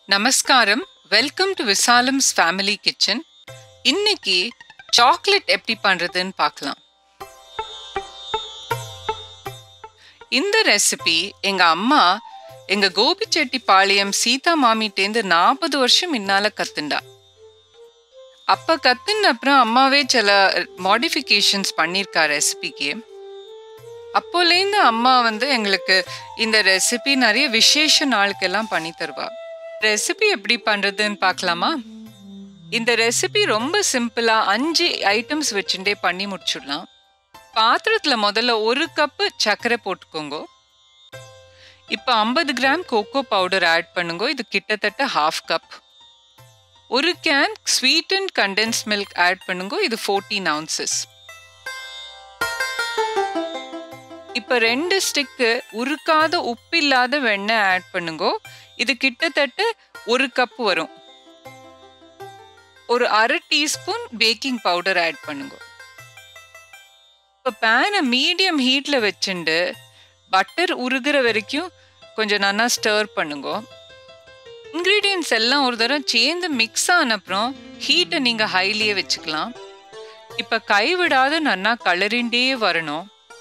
நமஸ்காரம் welcome to Visalam's family kitchen இன்னைக்கு chocolate எப்படி பண்றதுன்னு பார்க்கலாம் இந்த ரெசிபி எங்க அம்மா எங்க கோபிச்செட்டிப்பாளையம் சீதா மாமிட்டேந்து நாற்பது வருஷம் முன்னால கத்துண்டா அப்ப கத்துன அப்புறம் அம்மாவே சில மாடிஃபிகேஷன்ஸ் பண்ணியிருக்கா ரெசிபிக்கு அப்போலேருந்து அம்மா வந்து எங்களுக்கு இந்த ரெசிபி நிறைய விசேஷ நாளுக்கெல்லாம் பண்ணி தருவா ரெசிபி எப்படி பண்றதுன்னு பார்க்கலாமா இந்த ரெசிபி ரொம்ப சிம்பிளா அஞ்சு ஐட்டம்ஸ் வச்சுட்டே பண்ணி முடிச்சிடலாம் பாத்திரத்துல முதல்ல ஒரு கப்பு சர்க்கரை போட்டுக்கோங்க இப்போ ஐம்பது கிராம் கோகோ பவுடர் ஆட் பண்ணுங்க இது கிட்டத்தட்ட ஹாஃப் கப் ஒரு can sweet and condense milk add பண்ணுங்க இது ஃபோர்டீன் ounces இப்போ ரெண்டு ஸ்டிக்கு உருக்காத உப்பில்லாத வெண்ணெய் ஆட் பண்ணுங்க இது கிட்டத்தட்ட ஒரு கப் வரும் ஒரு அரை டீஸ்பூன் பேக்கிங் பவுடர் ஆட் பண்ணுங்க இப்போ பேனை மீடியம் ஹீட்டில் வச்சுண்டு பட்டர் உருகிற வரைக்கும் கொஞ்சம் நல்லா ஸ்டர் பண்ணுங்க இன்க்ரீடியன்ஸ் எல்லாம் ஒரு தடவை சேர்ந்து மிக்ஸ் ஆன அப்புறம் ஹீட்டை நீங்கள் ஹைலியே வச்சுக்கலாம் இப்போ கைவிடாத நல்லா கலரிண்டே வரணும்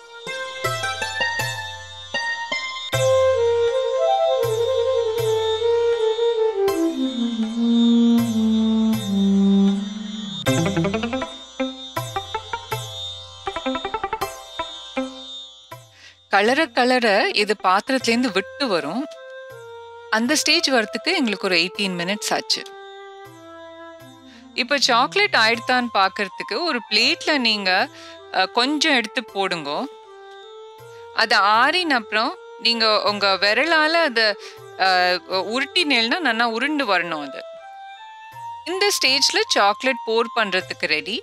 கலர கலர இது பாத்திரத்துலேருந்து விட்டு வரும் அந்த ஸ்டேஜ் வரத்துக்கு எங்களுக்கு ஒரு எயிட்டீன் மினிட்ஸ் ஆச்சு இப்போ சாக்லேட் ஆயிடுத்தான்னு பார்க்கறதுக்கு ஒரு பிளேட்ல நீங்க அஹ், கொஞ்சம் எடுத்து போடுங்க அது ஆறின அப்புறம் நீங்க உங்க விரலால அதை உருட்டினேல்னா நல்லா உருண்டு வரணும் அது இந்த ஸ்டேஜ்ல சாக்லேட் போர் பண்றதுக்கு ரெடி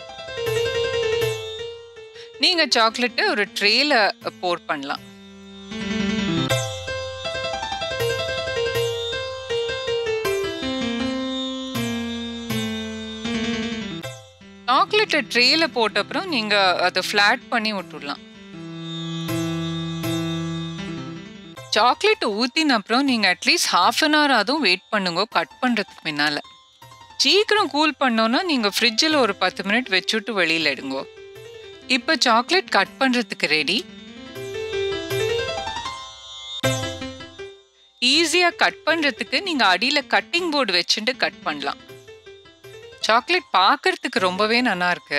நீங்க சாக்லேட்டை ஒரு ட்ரேல போர் பண்ணலாம் சாக்லேட்டை ட்ரேல போட்ட அப்புறம் நீங்க அதை ஃப்ளாட் பண்ணி விட்டுடலாம் சாக்லேட் ஊத்தின அப்புறம் நீங்க அட்லீஸ்ட் ஹாஃப் அன் ஹவர் அதுவும் வெயிட் பண்ணுங்க கட் பண்றதுக்கு முன்னால சீக்கிரம் கூல் பண்ணோன்னா நீங்க ஃப்ரிட்ஜில் ஒரு பத்து மினிட் வச்சுட்டு வெளியில எடுங்க இப்போ சாக்லேட் கட் பண்றதுக்கு ரெடி ஈஸியா கட் பண்றதுக்கு நீங்க அடியில கட்டிங் போர்டு வச்சுட்டு கட் பண்ணலாம் சாக்லேட் பார்க்கறதுக்கு ரொம்பவே நல்லா இருக்கு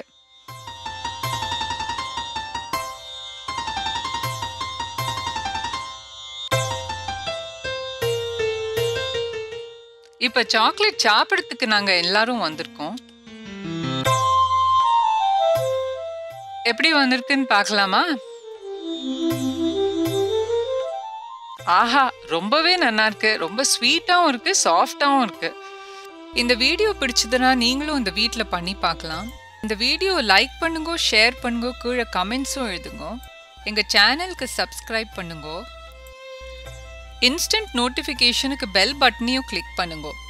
இப்ப சாக்லேட் சாப்பிடறதுக்கு நாங்க எல்லாரும் வந்திருக்கோம் எப்படி வந்திருக்குன்னு பார்க்கலாமா ஆஹா ரொம்பவே நல்லா இருக்கு ரொம்ப ஸ்வீட்டாகவும் இருக்கு சாஃப்டாகவும் இருக்கு இந்த வீடியோ பிடிச்சதுன்னா நீங்களும் இந்த வீட்டில் பண்ணி பார்க்கலாம் இந்த வீடியோ லைக் பண்ணுங்க ஷேர் பண்ணுங்க கீழே கமெண்ட்ஸும் எழுதுங்க எங்கள் சேனலுக்கு சப்ஸ்கிரைப் பண்ணுங்க இன்ஸ்டன்ட் நோட்டிஃபிகேஷனுக்கு பெல் பட்டனையும் கிளிக் பண்ணுங்க